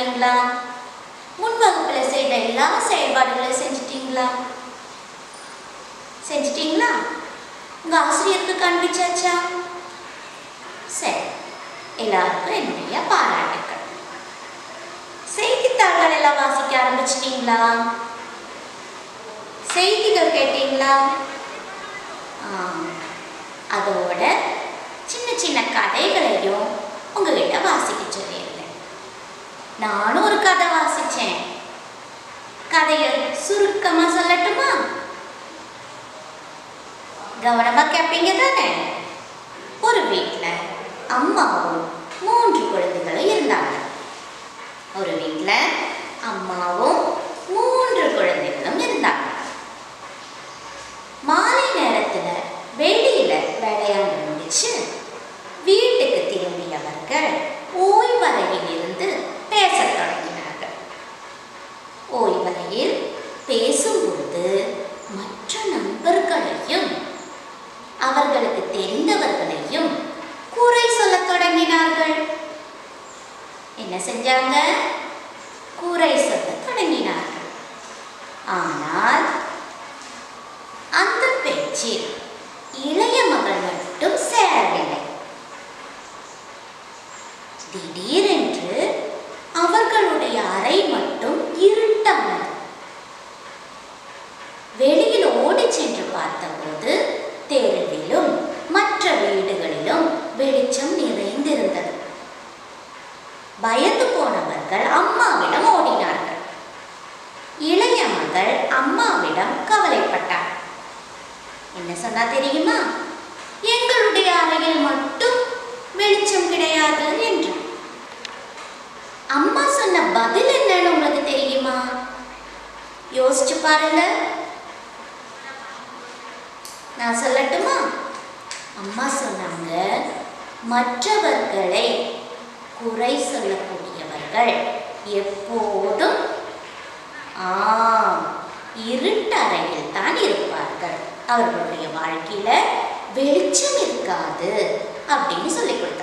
விளையாடுனீங்களா முன் வகுப்புல செய்த எல்லா செயல்பாடுகளையும் செஞ்சிட்டீங்களா செஞ்சிட்டீங்களா உங்க ஆசிரியருக்கு காண்பிச்சாச்சா சரி எல்லாருக்கும் என்னுடைய பாராட்டுக்கள் செய்தித்தாள்கள் எல்லாம் வாசிக்க ஆரம்பிச்சிட்டீங்களா செய்திகள் கேட்டீங்களா ஆ, அதோட சின்ன சின்ன கதைகளையும் உங்ககிட்ட வாசிக்க சொல்லியிருந்தேன் நானும் ஒரு கதை வாசிச்சேன் கதையை சுருக்கமா சொல்லட்டுமா கவனமா கேட்பீங்க தானே ஒரு வீட்ல அம்மாவும் மூன்று குழந்தைகளும் இருந்தாங்க ஒரு வீட்ல அம்மாவும் மூன்று குழந்தைகளும் இருந்தாங்க மாலை நேரத்துல வெளியில விளையாண்டு முடிச்சு வீட்டுக்கு திரும்பியவர்கள் ஓய்வறையில் இருந்து பேசத் தொடங்கினார்கள் ஓய்வறையில் பேசும்போது மற்ற நண்பர்களையும் அவர்களுக்கு தெரிந்தவர்களையும் குறை சொல்லத் தொடங்கினார்கள் என்ன செஞ்சாங்க குறை சொல்லத் தொடங்கினார்கள் ஆனால் அந்த பேச்சில் இளைய மகள் மட்டும் சேரவில்லை திடீரென்று அவர்களுடைய அறை மட்டும் இருட்டானது வெளியில் ஓடிச் சென்று பார்த்தபோது தெருவிலும் மற்ற வீடுகளிலும் வெளிச்சம் நிறைந்திருந்தது பயந்து போனவர்கள் அம்மாவிடம் ஓடினார்கள் இளைய மகள் அம்மாவிடம் கவலைப்பட்டார் என்ன சொன்னா தெரியுமா எங்களுடைய அறையில் மட்டும் வெளிச்சம் கிடையாது என்று அம்மா சொன்ன பதில் என்னன்னு உங்களுக்கு தெரியுமா யோசிச்சு பாருங்க நான் சொல்லட்டுமா அம்மா சொன்னாங்க மற்றவர்களை குறை சொல்லக்கூடியவர்கள் எப்போதும் ஆம் இருட்டறையில் தான் இருப்பார்கள் அவர்களுடைய வாழ்க்கையில வெளிச்சம் இருக்காது அப்படின்னு சொல்லி கொடுத்தாங்க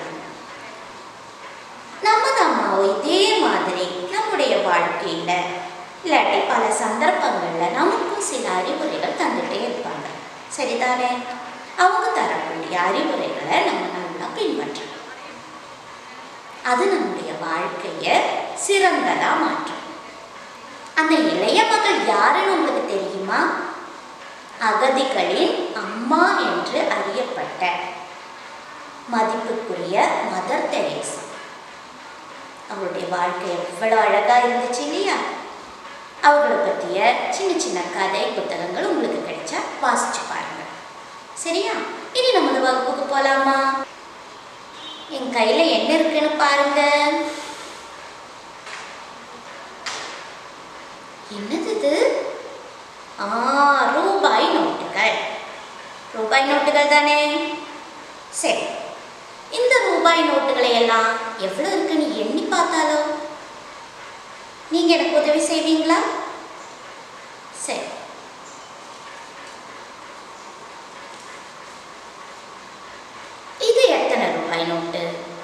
நமது அம்மாவும் இதே மாதிரி நம்முடைய வாழ்க்கையில இல்லாட்டி பல சந்தர்ப்பங்கள்ல நமக்கும் சில அறிவுரைகள் தந்துட்டே இருப்பாங்க சரிதானே அவங்க தரக்கூடிய அறிவுரைகளை நம்ம நல்லா பின்பற்றணும் அது நம்முடைய வாழ்க்கைய சிறந்ததா மாற்றும் அந்த இளைய மகள் யாருன்னு உங்களுக்கு தெரியுமா அகதிகளின் அம்மா என்று அறியப்பட்ட மதிப்புக்குரிய மதர் தெரேசா அவருடைய வாழ்க்கை எவ்வளவு அழகா இருந்துச்சு இல்லையா அவர்களை பற்றிய சின்ன சின்ன கதை புத்தகங்கள் உங்களுக்கு கிடைச்சா வாசிச்சு பாருங்க சரியா இனி நமது வகுப்புக்கு போலாமா என் கையில என்ன இருக்குன்னு பாருங்க என்னது இது ஆ ரூபாய் நோட்டுகள் ரூபாய் நோட்டுகள் தானே சரி இந்த ரூபாய் நோட்டுகளை எல்லாம் எவ்வளவு இருக்குன்னு எண்ணி பார்த்தாலோ நீங்க எனக்கு உதவி செய்வீங்களா சரி இது எத்தனை ரூபாய் நோட்டு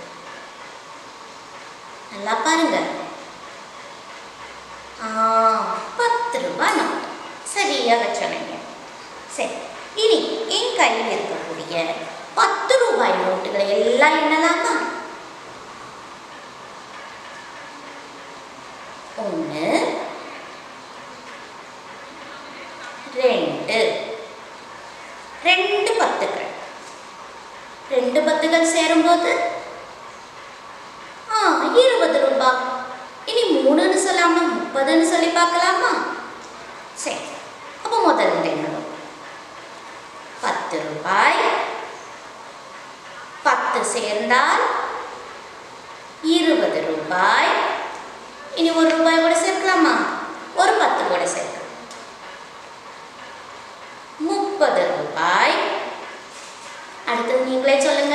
நல்லா பாருங்க ஆ பத்து ரூபாய் நோட்டு சரியாக சொன்னீங்க சரி இனி என் கையில் இருக்கக்கூடிய பத்து ரூபாய் நோட்டுகளை எல்லாம் எண்ணலாமா ஒன்று ரெண்டு ரெண்டு பத்துக்கள் ரெண்டு பத்துகள் சேரும்போது ஆ இருபது ரூபாய் இனி மூணுன்னு சொல்லாம முப்பதுன்னு சொல்லி பார்க்கலாமா சரி அப்போ முதல்ல எண்ணணும் பத்து ரூபாய் பத்து சேர்ந்தால் இருபது ரூபாய் இனி ஒரு ரூபாய் கூட சேர்க்கலாமா ஒரு பத்து கூட சேர்க்கலாம் முப்பது ரூபாய் அடுத்தது நீங்களே சொல்லுங்க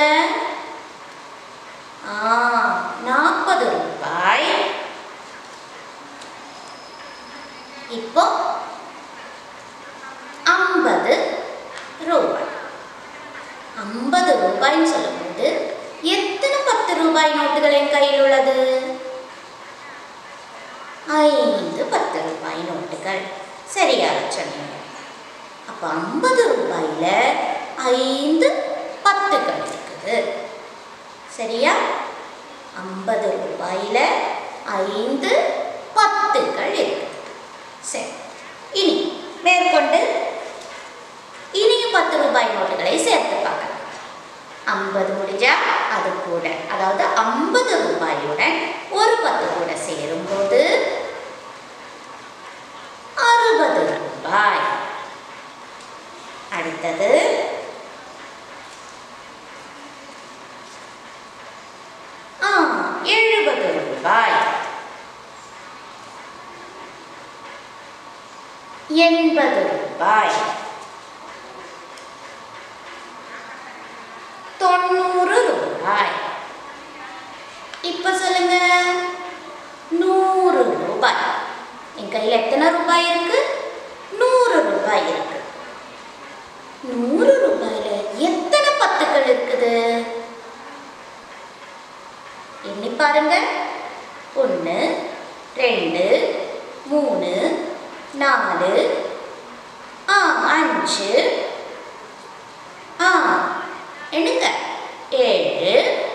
ஆ நாற்பது ரூபாய் இப்போ ஐம்பது ரூபாய் ஐம்பது ரூபாய்ன்னு சொல்லும்போது எத்தனை பத்து ரூபாய் நோட்டுகள் என் கையில் உள்ளது ஐந்து பத்து ரூபாய் நோட்டுகள் சரியாக சொன்னீங்க அப்போ ஐம்பது ரூபாயில் ஐந்து பத்துகள் இருக்குது சரியா ஐம்பது ரூபாயில் ஐந்து பத்துகள் இருக்குது சரி இனி மேற்கொண்டு இனியும் பத்து ரூபாய் நோட்டுகளை சேர்த்து பார்க்கலாம் ஐம்பது முடிஞ்சா அது கூட அதாவது ஐம்பது ரூபாயுடன் ஒரு பத்து கூட சேரும்போது அறுபது ரூபாய் அடுத்தது ஆ எழுபது ரூபாய் எண்பது ரூபாய் தொண்ணூறு ரூபாய் இப்ப சொல்லுங்க நூறு ரூபாய் என் கையில் எத்தனை ரூபாய் இருக்கு நூறு ரூபாய் இருக்கு நூறு ரூபாயில எத்தனை பத்துக்கள் இருக்குது எண்ணி பாருங்க ஒன்று ரெண்டு மூணு நாலு ஆ அஞ்சு ஆ எண்ணுங்க ஏழு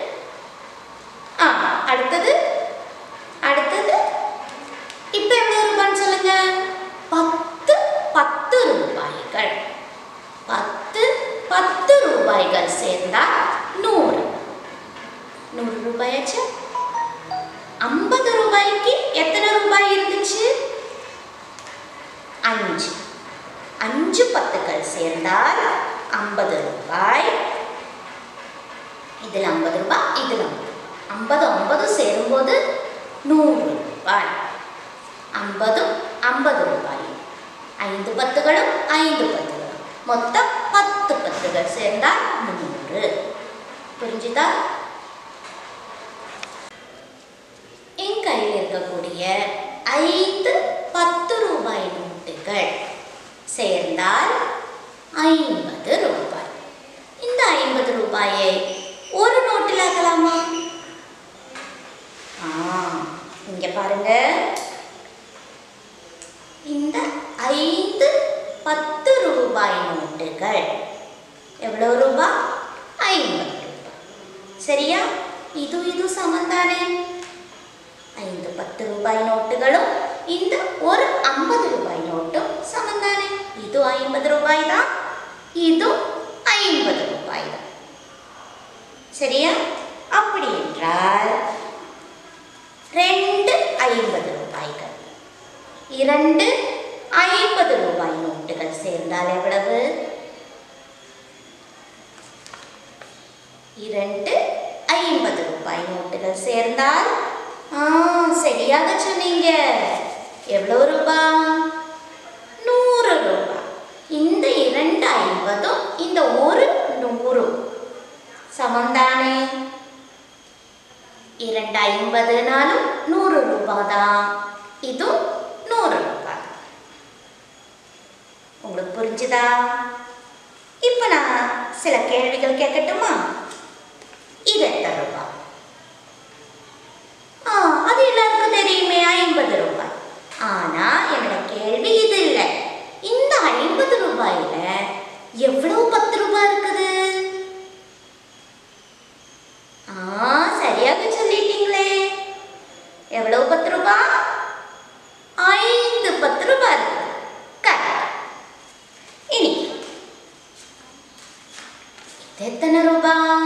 ஆ அடுத்தது அடுத்தது இப்போ எவ்வளோ ரூபான்னு சொல்லுங்க பத்து பத்து ரூபாய்கள் பத்து பத்து ரூபாய்கள் சேர்ந்தா நூறு நூறு ரூபாயாச்சு ஐம்பது ரூபாய்க்கு எத்தனை ரூபாய் இருந்துச்சு அஞ்சு அஞ்சு பத்துக்கள் சேர்ந்தால் ஐம்பது ரூபாய் இதில் ஐம்பது ரூபாய் இதில் ஐம்பது ஐம்பது ஐம்பது சேரும்போது நூறு ரூபாய் ஐம்பதும் ஐம்பது ரூபாய் ஐந்து பத்துகளும் ஐந்து பத்துகளும் மொத்தம் பத்து பத்துகள் சேர்ந்தால் நூறு புரிஞ்சுதா என் கையில் இருக்கக்கூடிய ஐந்து பத்து ரூபாய் நோட்டுகள் சேர்ந்தால் ஐம்பது ரூபாய் இந்த ஐம்பது ரூபாயை ஒரு நோட்டில் ஆக்கலாமா ஆ இங்க பாருங்க இந்த ஐந்து பத்து ரூபாய் நோட்டுகள் எவ்வளவு ரூபாய் ஐம்பது ரூபாய் சரியா இது இது சமந்தானே ஐந்து பத்து ரூபாய் நோட்டுகளும் இந்த ஒரு ஐம்பது ரூபாய் நோட்டும் சமந்தானே இது ஐம்பது ரூபாய் தான் இது ஐம்பது ரூபாய் தான் சரியா அப்படி என்றால் ரெண்டு ஐம்பது ரூபாய்கள் இரண்டு ஐம்பது ரூபாய் நோட்டுகள் சேர்ந்தால் எவ்வளவு இரண்டு ஐம்பது ரூபாய் நோட்டுகள் சேர்ந்தால் ஆ சரியாக சொன்னீங்க எவ்வளோ ரூபாய் நூறு ரூபாய் இந்த இரண்டு ஐம்பதும் இந்த ஒரு நூறும் சமந்தானே இரண்டு ஐம்பதுனாலும் நூறு ரூபாய் தான் இதுவும் நூறு ரூபாய் உங்களுக்கு புரிஞ்சுதா இப்போ நான் சில கேள்விகள் கேட்கட்டுமா இது எத்தனை ரூபாய் ஆ அது எல்லாருக்கும் தெரியுமே ஐம்பது ரூபாய் ஆனா என்னோட கேள்வி இது இல்லை இந்த ஐம்பது ரூபாயில எவ்வளவு பத்து ரூபாய் இருக்குது ஆ சரியாக சொல்லிட்டீங்களே எவ்வளவு பத்து ரூபாய் ஐந்து பத்து ரூபாய் இருக்குது கரெக்ட் இனி இது எத்தனை ரூபாய்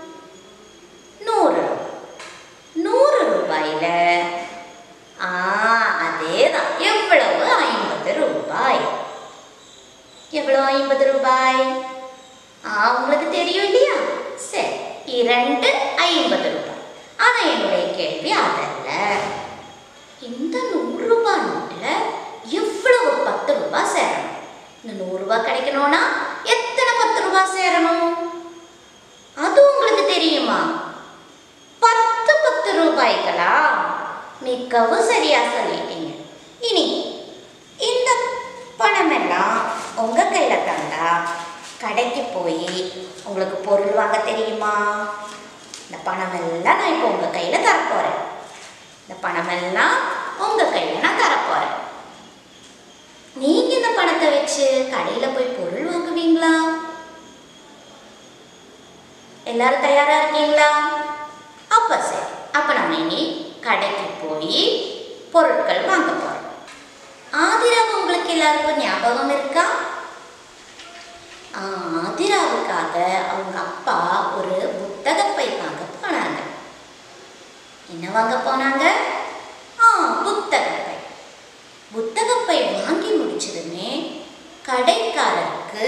நூறு ரூபாய் நூறு ரூபாயில ஆ அதேதான் எவ்வளவு ஐம்பது ரூபாய் எவ்வளவு ஐம்பது ரூபாய் ஆ உங்களுக்கு தெரியும் இல்லையா சரி இரண்டு ஐம்பது ரூபாய் ஆனா என்னுடைய கேள்வி அதல்ல இந்த நூறு ரூபாய் நோட்டுல எவ்வளவு பத்து ரூபாய் சேரணும் இந்த நூறு ரூபாய் கிடைக்கணும்னா எத்தனை பத்து ரூபாய் சேரணும் அது உங்களுக்கு தெரியுமா பத்து பத்து ரூபாய்களா மிகவும் சரியா சொல்லிட்டீங்க இனி இந்த பணமெல்லாம் உங்க கையில தந்தா கடைக்கு போய் உங்களுக்கு பொருள் வாங்க தெரியுமா இந்த பணமெல்லாம் நான் இப்போ உங்க கையில தரப்போறேன் இந்த பணமெல்லாம் உங்க கையில பணத்தை வச்சு கடையில் போய் பொருள் வாங்குவீங்களா எல்லாரும் தயாரா இருக்கீங்களா அப்ப சரி அப்ப நம்ம இனி கடைக்கு போய் பொருட்கள் வாங்க போறோம் ஆதிராவு உங்களுக்கு எல்லாருக்கும் ஞாபகம் இருக்கா ஆ, ஆதிராவுக்காக அவங்க அப்பா ஒரு புத்தகப்பை வாங்க போனாங்க என்ன வாங்க போனாங்க ஆ புத்தகப்பை புத்தகப்பை வாங்கி முடிச்சதுமே கடைக்காரருக்கு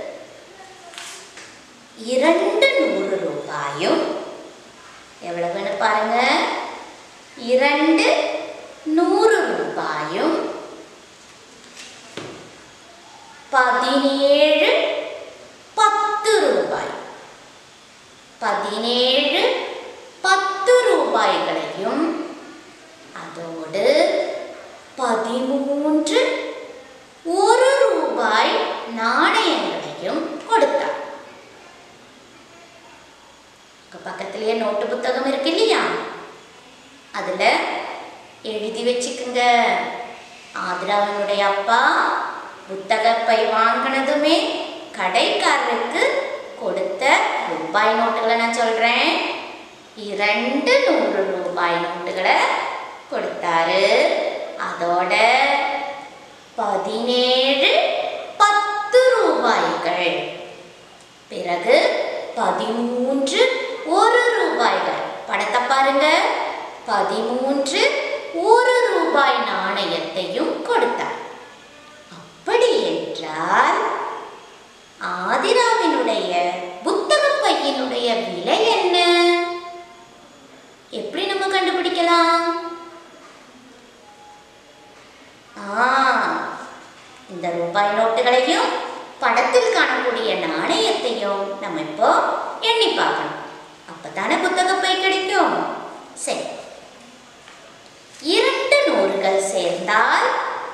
இரண்டு நூறு ரூபாயும் எவ்வளவுன்னு பாருங்க இரண்டு நூறு ரூபாயும் பதினேழு பத்து ரூபாய் பதினேழு பத்து ரூபாய்களையும் அதோடு பதிமூன்று ஒரு ரூபாய் நாணயங்களையும் கொடுத்தார் உங்க பக்கத்திலேயே நோட்டு புத்தகம் இருக்கு இல்லையா அதுல எழுதி வச்சுக்குங்க ஆதிராவனுடைய அப்பா புத்தகப்பை வாங்கினதுமே கடைக்காரருக்கு கொடுத்த ரூபாய் நோட்டுகளை நான் சொல்றேன் இரண்டு நூறு ரூபாய் நோட்டுகளை கொடுத்தாரு அதோட பதினேழு பத்து ரூபாய்கள் பிறகு பதிமூன்று ஒரு ரூபாய்கள் படத்தை பாருங்க பதிமூன்று ஒரு ரூபாய் நாணயத்தையும் கொடுத்தார் அப்படி என்றால் ஆதிராவினுடைய புத்தக பையனுடைய விலை என்ன எப்படி நம்ம கண்டுபிடிக்கலாம் ஆ இந்த ரூபாய் நோட்டுகளையும் படத்தில் காணக்கூடிய நாணயத்தையும் நம்ம இப்போ எண்ணி பார்க்கணும் அப்பதானே புத்தகப்பை கிடைக்கும் சரி இரண்டு நூறுகள் சேர்ந்தால்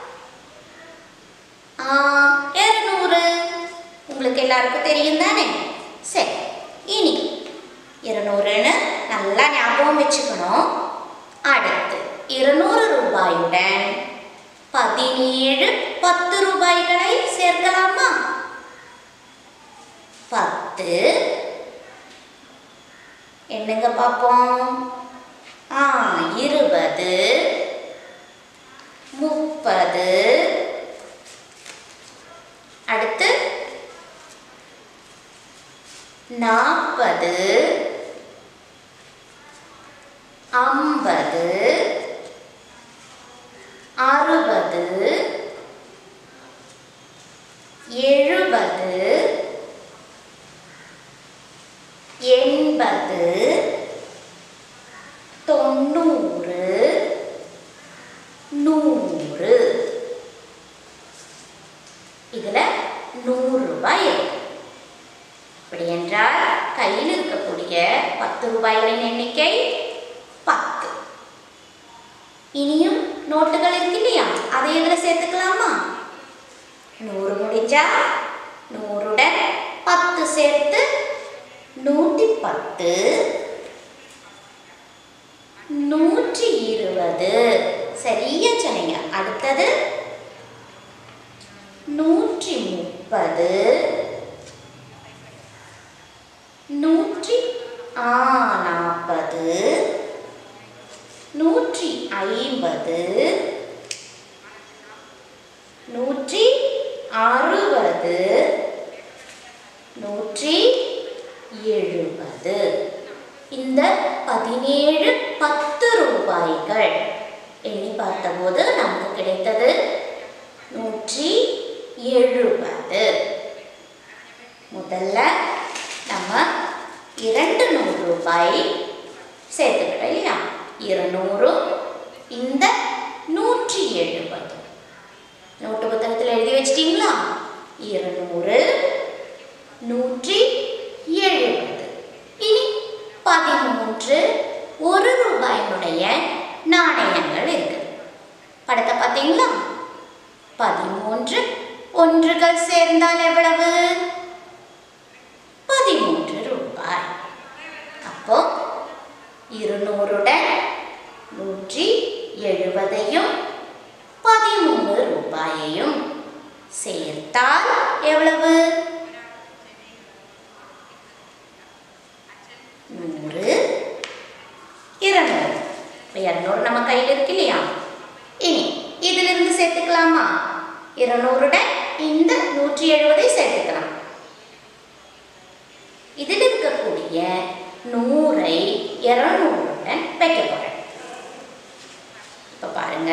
ஆ, இருநூறு உங்களுக்கு எல்லாருக்கும் தெரியும் தானே சரி இனி இருநூறுன்னு நல்லா ஞாபகம் வச்சுக்கணும் அடுத்து இருநூறு ரூபாயுடன் பதினேழு பத்து ரூபாய்களை சேர்க்கலாமா பத்து என்னங்க பார்ப்போம் ஆ இருபது முப்பது அடுத்து நாற்பது ஐம்பது அறுபது எழுபது எண்பது தொண்ணூறு நூறு இதுல நூறு ரூபாய் இருக்கு அப்படி என்றால் கையில் இருக்கக்கூடிய பத்து ரூபாய்களின் எண்ணிக்கை பத்து இனியும் நோட்டுகள் இருக்கு இல்லையா அதை இதில் சேர்த்துக்கலாமா நூறு முடிஞ்சா நூறுடன் பத்து சேர்த்து நூற்றி பத்து நூற்றி இருபது சரியா சொன்னீங்க அடுத்தது நூற்றி முப்பது நூற்றி ஆ நாற்பது நூற்றி ஐம்பது நூற்றி அறுபது நூற்றி எழுபது இந்த பதினேழு பத்து ரூபாய்கள் எண்ணி பார்த்தபோது நமக்கு கிடைத்தது நூற்றி எழுபது முதல்ல நம்ம இரண்டு நூறு ரூபாய் சேர்த்துக்கிட்டோம் இல்லையா இருநூறும் இந்த நூற்றி எழுபது நோட்டு புத்தகத்தில் எழுதி வச்சிட்டீங்களா இருநூறு நூற்றி எழுபது இனி பதிமூன்று ஒரு ரூபாயினுடைய நாணயங்கள் இருக்குது படத்தை பார்த்தீங்களா பதிமூன்று ஒன்றுகள் சேர்ந்தால் எவ்வளவு பதிமூன்று ரூபாய் அப்போ இருநூறுடன் நூற்றி எழுபதையும் பதிமூணு ரூபாயையும் சேர்த்தால் எவ்வளவு நூறு இருநூறு இப்போ இரநூறு நம்ம கையில் இருக்கு இல்லையா இனி இதிலிருந்து சேர்த்துக்கலாமா இருநூறுடன் இந்த நூற்றி எழுபதை சேர்த்துக்கலாம் இதில் இருக்கக்கூடிய நூறை இருநூறுடன் வைக்க போறேன் இப்போ பாருங்க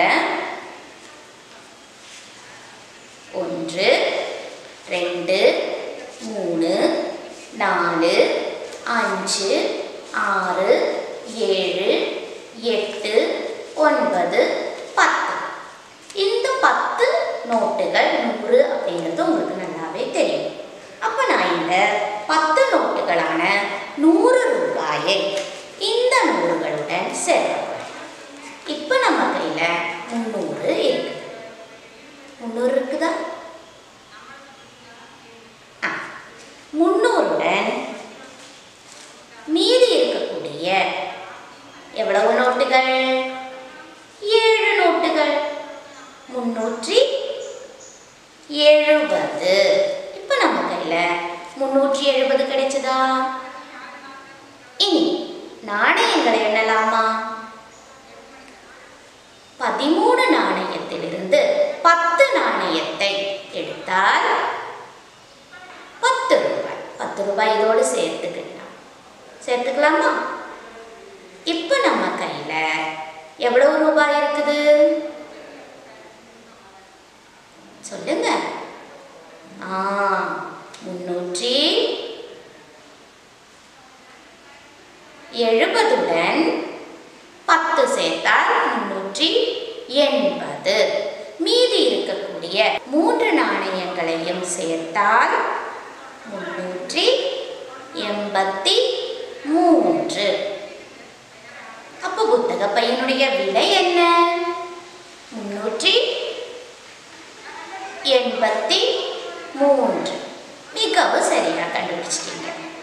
ஒன்று ரெண்டு மூணு நாலு அஞ்சு ஆறு ஏழு எட்டு ஒன்பது பத்து இந்த பத்து நோட்டுகள் நூறு அப்படிங்கிறது உங்களுக்கு நல்லாவே தெரியும் அப்போ நான் இந்த பத்து நோட்டுகளான நூறு ரூபாயை இந்த நூறுகளுடன் சேர்க்க போறேன் இப்போ நம்ம கையில் முந்நூறு இருக்குது முந்நூறு இருக்குதா ஆ முந்நூறுடன் மீதி இருக்கக்கூடிய எவ்வளவு நோட்டுகள் ஏழு நோட்டுகள் முன்னூற்றி எழுபது இப்போ நம்ம கையில் முன்னூற்றி எழுபது கிடைச்சதா இனி நாணயங்களை எண்ணலாமா பதிமூணு நாணயத்திலிருந்து பத்து நாணயத்தை எடுத்தால் பத்து ரூபாய் பத்து ரூபாய் இதோடு சேர்த்துக்கலாம் சேர்த்துக்கலாமா இப்போ நம்ம கையில் எவ்வளவு ரூபாய் இருக்குது சொல்லுங்க ஆ முன்னூற்றி எழுபதுடன் பத்து சேர்த்தால் முன்னூற்றி எண்பது மீதி இருக்கக்கூடிய மூன்று நாணயங்களையும் சேர்த்தால் முன்னூற்றி எண்பத்தி மூன்று அப்போ புத்தக பையனுடைய விலை என்ன முன்னூற்றி எண்பத்தி மூன்று மிகவும் சரியாக கண்டுபிடிச்சிட்டீங்க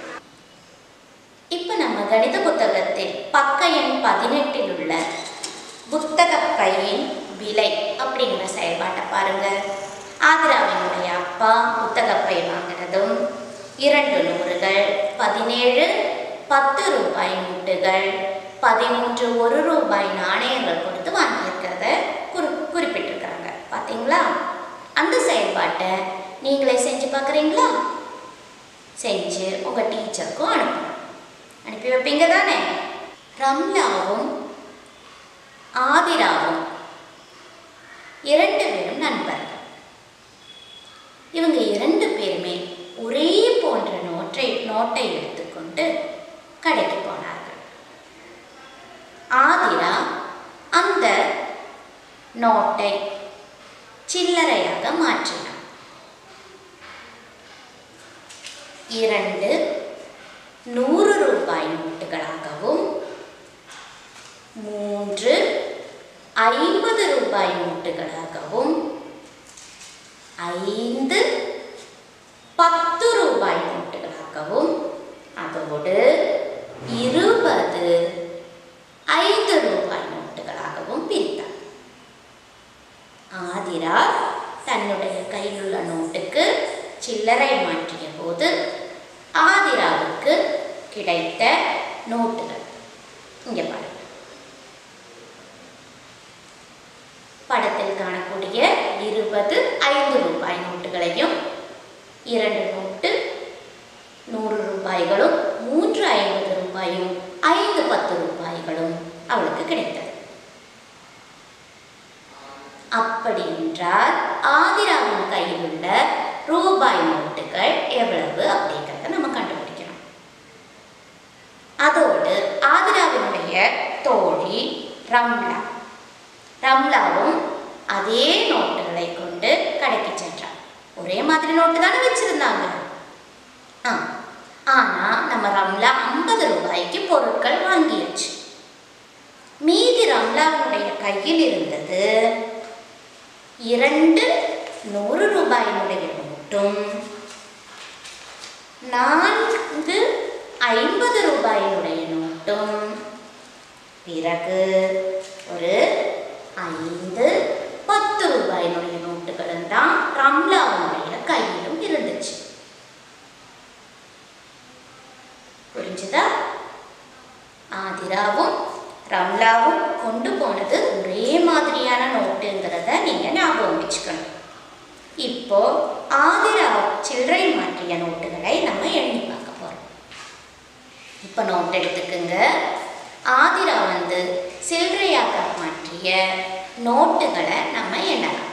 இப்போ நம்ம கணித புத்தகத்தில் பக்க எண் பதினெட்டில் உள்ள புத்தக பையின் விலை அப்படிங்கிற செயல்பாட்டை பாருங்க ஆதிராவினுடைய அப்பா புத்தக பை வாங்கினதும் இரண்டு நூறுகள் பதினேழு பத்து ரூபாய் நோட்டுகள் பதிமூன்று ஒரு ரூபாய் நாணயங்கள் கொடுத்து வாங்கியிருக்கிறத குறி குறிப்பிட்டிருக்கிறாங்க பார்த்தீங்களா அந்த செயல்பாட்டை நீங்களே செஞ்சு பார்க்குறீங்களா செஞ்சு உங்கள் டீச்சருக்கும் அனுப்பணும் அனுப்பி வைப்பீங்க தானே ரம்லாவும் ஆதிராவும் இரண்டு பேரும் நண்பர்கள் இவங்க இரண்டு பேருமே ஒரே போன்ற நோட்டை நோட்டை எடுத்துக்கொண்டு கடைக்கு போனார்கள் ஆதிரா அந்த நோட்டை சில்லறையாக மாற்றினார் இரண்டு நூறு ரூபாய் நோட்டுகளாகவும் மூன்று ஐம்பது ரூபாய் நோட்டுகளாகவும் ஐந்து பத்து ரூபாய் நோட்டுகளாகவும் அதோடு இருபது ஐந்து ரூபாய் நோட்டுகளாகவும் பிரித்தார் ஆதிரா தன்னுடைய கையில் உள்ள நோட்டுக்கு சில்லறை மாற்றிய போது ஆதிராவுக்கு கிடைத்த நோட்டுகள் இங்கே பாருங்க படத்தில் காணக்கூடிய இருபது ஐந்து ரூபாய் நோட்டுகளையும் இரண்டு நோட்டு நூறு ரூபாய்களும் மூன்று ஐம்பது ரூபாயும் ஐந்து பத்து ரூபாய்களும் அவளுக்கு கிடைத்தது அப்படி என்றால் ஆதிராவின் கையில் உள்ள ரூபாய் நோட்டுகள் எவ்வளவு அப்படிங்கிறத நம்ம கண்டுபிடிக்கணும் அதோடு ஆதிராவினுடைய தோழி ரம்லா ரம்லாவும் அதே நோட்டுகளை கொண்டு கடைக்கு சென்றார் ஒரே மாதிரி நோட்டு தானே வச்சிருந்தாங்க ஆ ஆனால் நம்ம ரம்லா ஐம்பது ரூபாய்க்கு பொருட்கள் வாங்கியாச்சு மீதி ரம்லாவினுடைய கையில் இருந்தது இரண்டு நூறு ரூபாயினுடைய நோட்டும் நான்கு ஐம்பது ரூபாயினுடைய நோட்டும் பிறகு ஒரு ஐந்து பத்து ரூபாயினுடைய நோட்டுகளும் தான் ரம்லாவுடைய கையிலும் இருந்துச்சு புரிஞ்சுதா ஆதிராவும் ரம்லாவும் கொண்டு போனது ஒரே மாதிரியான நோட்டுங்கிறத நீங்க ஞாபகம் வச்சுக்கணும் இப்போ ஆதிரா சில்லறை மாற்றிய நோட்டுகளை நம்ம எண்ணி பார்க்க போறோம் இப்போ நோட் எடுத்துக்கோங்க ஆதிரா வந்து சில்லறையாக மாற்றிய நோட்டுகளை நம்ம எண்ணலாம்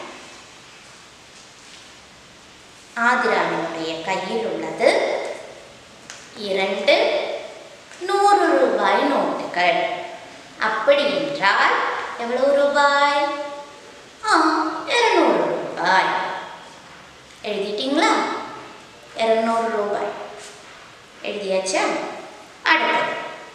ஆதிராவினுடைய கையில் உள்ளது இரண்டு நூறு ரூபாய் நோட்டுகள் அப்படி என்றால் எவ்வளவு ரூபாய் ஆ இருநூறு ரூபாய் எழுதிட்டீங்களா இருநூறு ரூபாய் எழுதியாச்சா அடுத்தது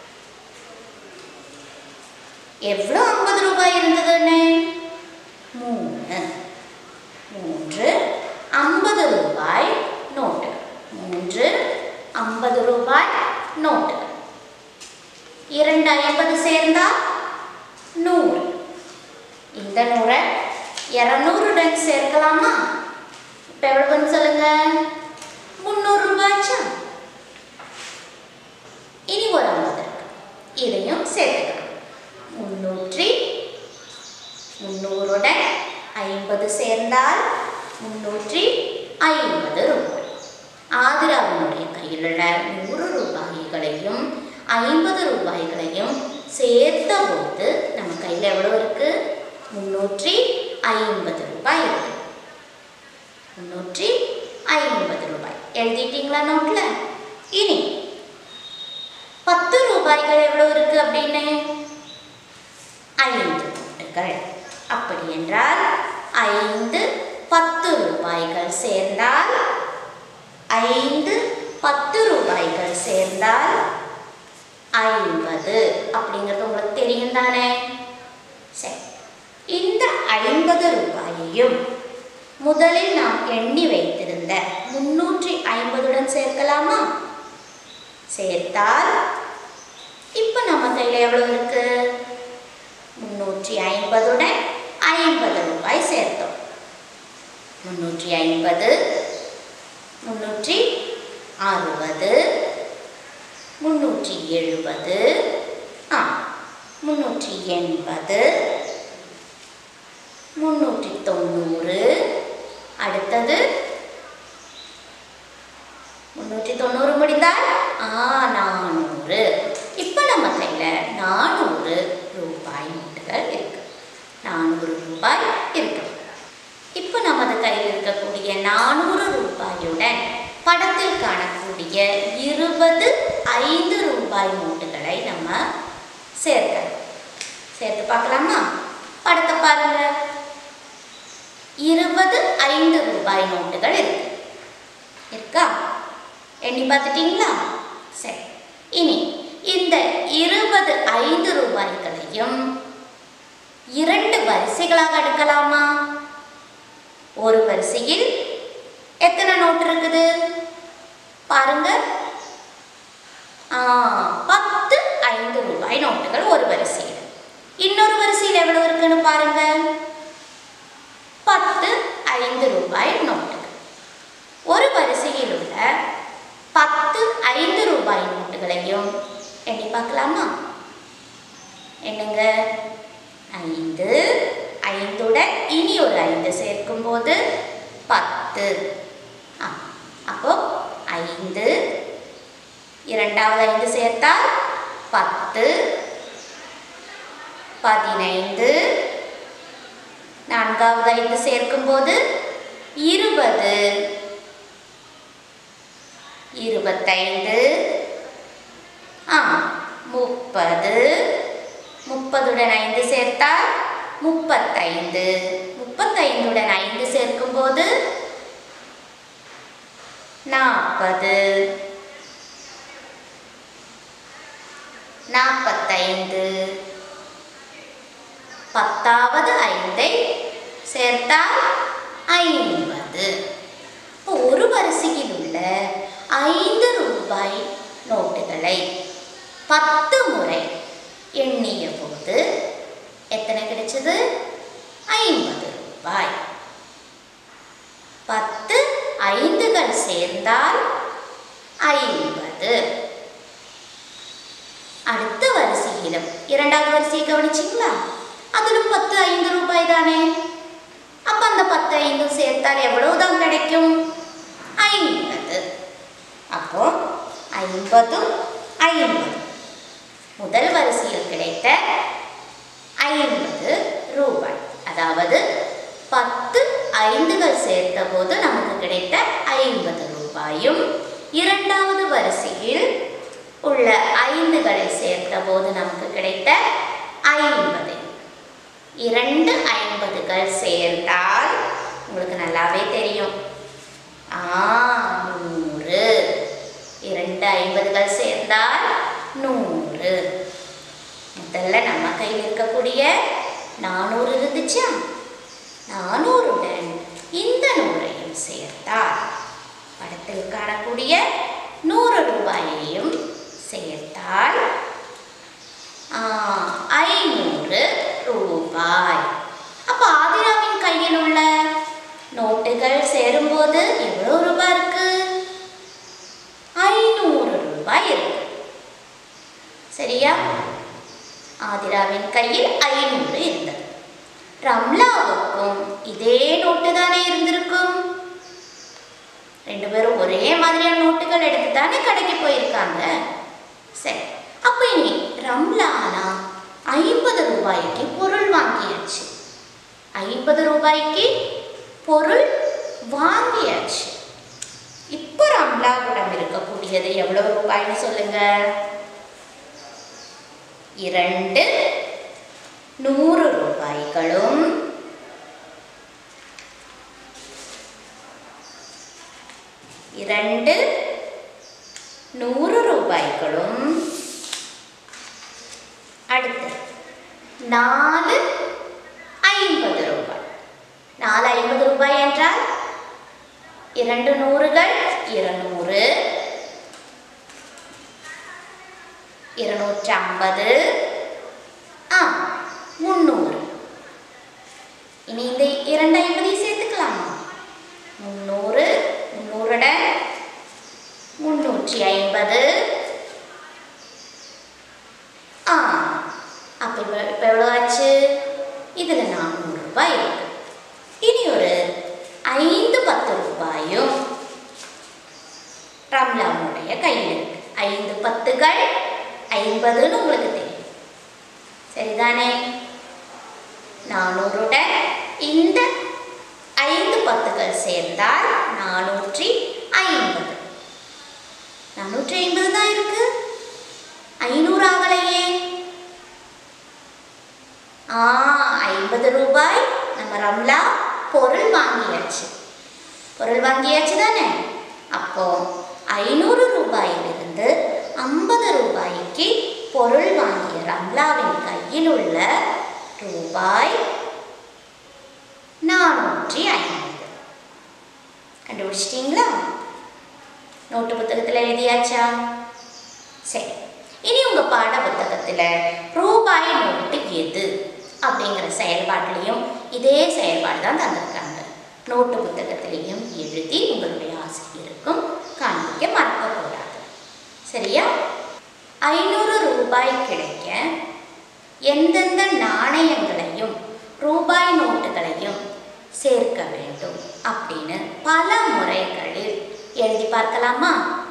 எவ்வளோ ஐம்பது ரூபாய் இருந்ததுன்னு மூணு மூன்று ஐம்பது ரூபாய் நோட்டு மூன்று ஐம்பது ரூபாய் நோட்டு இரண்டு ஐம்பது சேர்ந்தா நூறு இந்த நூறை இரநூறுடன் சேர்க்கலாமா இப்போ எவ்வளோன்னு சொல்லுங்க முந்நூறு ரூபாய்ச்சா இனி ஒரு ஐம்பது இருக்கு இதையும் சேர்த்துக்கலாம் முன்னூற்றி முன்னூறுடன் ஐம்பது சேர்ந்தால் முன்னூற்றி ஐம்பது ரூபாய் ஆதிராவினுடைய கையில் உள்ள நூறு ரூபாய்களையும் ஐம்பது ரூபாய்களையும் சேர்த்த போது நம்ம கையில் எவ்வளோ இருக்கு முன்னூற்றி ஐம்பது ரூபாய் இருக்கு முன்னூற்றி ஐம்பது ரூபாய் எழுதிட்டீங்களா நோட்ல இனி பத்து ரூபாய்கள் எவ்வளோ இருக்கு அப்படின்னு ஐந்து நோட்டுகள் அப்படி என்றால் ஐந்து பத்து ரூபாய்கள் சேர்ந்தால் ஐந்து பத்து ரூபாய்கள் சேர்ந்தால் ஐம்பது அப்படிங்கிறது உங்களுக்கு தெரியும் தானே சரி இந்த ஐம்பது ரூபாயையும் முதலில் நாம் எண்ணி வைத்திருந்த முன்னூற்றி ஐம்பதுடன் சேர்க்கலாமா சேர்த்தால் இப்போ நம்ம கையில் எவ்வளோ இருக்கு முன்னூற்றி ஐம்பதுடன் ஐம்பது ரூபாய் சேர்த்தோம் முன்னூற்றி ஐம்பது முன்னூற்றி அறுபது முன்னூற்றி எழுபது ஆ முன்னூற்றி எண்பது முன்னூற்றி தொண்ணூறு அடுத்தது முன்னூற்றி தொண்ணூறு முடிந்தால் ஆ நானூறு இப்போ நம்ம கையில் நானூறு ரூபாய் நோட்டுகள் இருக்கு நானூறு ரூபாய் இருக்கு இப்போ நமது கையில் இருக்கக்கூடிய நானூறு ரூபாயுடன் படத்தில் காணக்கூடிய இருபது ஐந்து ரூபாய் நோட்டுகளை நம்ம சேர்க்கலாம் சேர்த்து பார்க்கலாமா படத்தை பாருங்க இருபது ஐந்து ரூபாய் நோட்டுகள் இருக்கு இருக்கா எண்ணி பார்த்துட்டீங்களா சரி இனி இந்த இருபது ஐந்து ரூபாய்களையும் இரண்டு வரிசைகளாக எடுக்கலாமா ஒரு வரிசையில் எத்தனை நோட்டு இருக்குது பாருங்க ஆ, பத்து ஐந்து ரூபாய் நோட்டுகள் ஒரு வரிசையில் இன்னொரு வரிசையில் எவ்வளவு இருக்குன்னு பாருங்க பத்து ஐந்து ரூபாய் நோட்டுகள் ஒரு வரிசையில் உள்ள பத்து ஐந்து ரூபாய் நோட்டுகளையும் எண்ணி பார்க்கலாமா என்னங்க ஐந்து ஐந்துடன் இனி ஒரு ஐந்து சேர்க்கும்போது பத்து ஆ அப்போ ஐந்து இரண்டாவது ஐந்து சேர்த்தால் பத்து பதினைந்து நான்காவது ஐந்து சேர்க்கும்போது இருபது இருபத்தைந்து ஆ முப்பது முப்பதுடன் ஐந்து சேர்த்தால் முப்பத்தைந்து முப்பத்தைந்துடன் ஐந்து சேர்க்கும்போது நாற்பது நாற்பத்தைந்து பத்தாவது ஐந்தை சேர்த்தால் ஐம்பது இப்போ ஒரு வரிசையில் உள்ள ஐந்து ரூபாய் நோட்டுகளை பத்து முறை எண்ணிய போது எத்தனை கிடைச்சது ஐம்பது ரூபாய் வரிசையை கவனிச்சிங்களா அதிலும் பத்து ஐந்து ரூபாய் தானே அப்ப அந்த பத்து ஐந்தும் சேர்த்தால் எவ்வளவுதான் கிடைக்கும் ஐம்பது அப்போ ஐம்பதும் ஐம்பது முதல் வரிசையில் கிடைத்த ஐம்பது ரூபாய் அதாவது பத்து ஐந்துகள் சேர்த்த போது நமக்கு கிடைத்த ஐம்பது ரூபாயும் இரண்டாவது வரிசையில் உள்ள ஐந்துகளை சேர்த்த போது நமக்கு கிடைத்த ஐம்பது இரண்டு ஐம்பதுகள் சேர்ந்தால் உங்களுக்கு நல்லாவே தெரியும் ஆ நூறு இரண்டு ஐம்பதுகள் சேர்ந்தால் நூறு முதல்ல நம்ம கையில் இருக்கக்கூடிய நானூறு இருந்துச்சா நானூறுடன் இந்த நூறையும் சேர்த்தால் படத்தில் காணக்கூடிய நூறு ரூபாயையும் சேர்த்தால் ஆ, ஐநூறு ரூபாய் அப்ப ஆதிராவின் கையில் உள்ள நோட்டுகள் சேரும்போது எவ்வளவு ரூபாய் இருக்கு ஐநூறு ரூபாய் இருக்கு சரியா ஆதிராவின் கையில் ஐநூறு இருந்தது ரம்லாவுக்கும் இதே நோட்டு தானே இருந்திருக்கும் ரெண்டு பேரும் ஒரே மாதிரியான நோட்டுகள் எடுத்து தானே கடைக்கு போயிருக்காங்க சரி அப்போ இனி ரம்லானா ஐம்பது ரூபாய்க்கு பொருள் வாங்கியாச்சு ஐம்பது ரூபாய்க்கு பொருள் வாங்கியாச்சு இப்போ ரம்லாவிடம் இருக்கக்கூடியது எவ்வளவு ரூபாய்னு சொல்லுங்க இரண்டு நூறு ரூபாய்களும் இரண்டு நூறு ரூபாய்களும் அடுத்து நாலு ஐம்பது ரூபாய் நாலு ஐம்பது ரூபாய் என்றால் இரண்டு நூறுகள் இருநூறு இருநூற்றி ஐம்பது ஆ முந்நூறு இனி இந்த இரண்டு ஐம்பதையும் சேர்த்துக்கலாமா முந்நூறு முந்நூறுடன் முந்நூற்றி ஐம்பது ஆ அப்போ இப்போ இப்போ எவ்வளோ ஆச்சு இதில் நானூறு ரூபாய் இருக்கு இனி ஒரு ஐந்து பத்து ரூபாயும் ரம்லாவுடைய கையில் இருக்கு ஐந்து பத்துகள் ஐம்பதுன்னு உங்களுக்கு தெரியும் சரிதானே நானூறுடன் இந்த ஐந்து பத்துகள் சேர்ந்தால் நானூற்றி ஐம்பது நானூற்றி ஐம்பது தான் இருக்கு ஐநூறு ஆகலையே ஆ ஐம்பது ரூபாய் நம்ம ரம்லா பொருள் வாங்கியாச்சு பொருள் வாங்கியாச்சு தானே அப்போ ஐநூறு ரூபாயிலிருந்து ஐம்பது ரூபாய்க்கு பொருள் வாங்கிய ரம்லாவின் கையில் உள்ள ரூபாய் நானூற்றி ஐம்பது கண்டுபிடிச்சிட்டிங்களா நோட்டு புத்தகத்தில் எழுதியாச்சா சரி இனி உங்கள் பாட புத்தகத்தில் ரூபாய் நோட்டு எது அப்படிங்கிற செயல்பாட்டிலையும் இதே செயல்பாடு தான் தந்திருக்காங்க நோட்டு புத்தகத்திலையும் எழுதி உங்களுடைய ஆசிரியருக்கும் காண்பிக்க மறக்கக்கூடாது சரியா ஐநூறு ரூபாய் கிடைக்க எந்தெந்த நாணயங்களையும் ரூபாய் நோட்டுகளையும் சேர்க்க வேண்டும் அப்படின்னு பல முறைகளில் எழுதி பார்க்கலாமா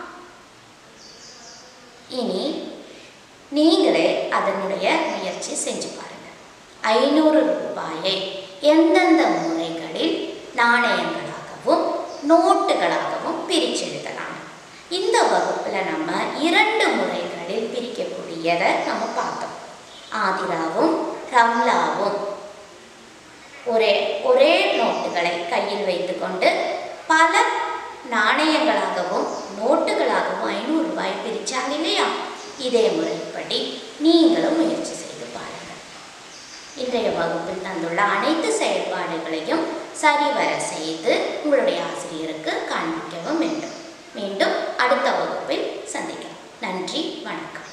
இனி நீங்களே அதனுடைய முயற்சி செஞ்சு பாருங்க ஐநூறு ரூபாயை எந்தெந்த முறைகளில் நாணயங்களாகவும் நோட்டுகளாகவும் பிரிச்செழுதலாம் இந்த வகுப்பில் நம்ம இரண்டு முறைகளில் பிரிக்கக்கூடியதை நம்ம பார்த்தோம் ஆதிராவும் ரம்லாவும் ஒரே ஒரே நோட்டுகளை கையில் வைத்துக்கொண்டு பல நாணயங்களாகவும் நோட்டுகளாகவும் ஐநூறு ரூபாய் பிரிச்சாங்க இல்லையா இதே முறைப்படி நீங்களும் முயற்சி செய்து பாருங்கள் இன்றைய வகுப்பில் தந்துள்ள அனைத்து செயல்பாடுகளையும் சரிவர செய்து உங்களுடைய ஆசிரியருக்கு காண்பிக்கவும் வேண்டும் மீண்டும் அடுத்த வகுப்பில் சந்திக்கலாம் நன்றி வணக்கம்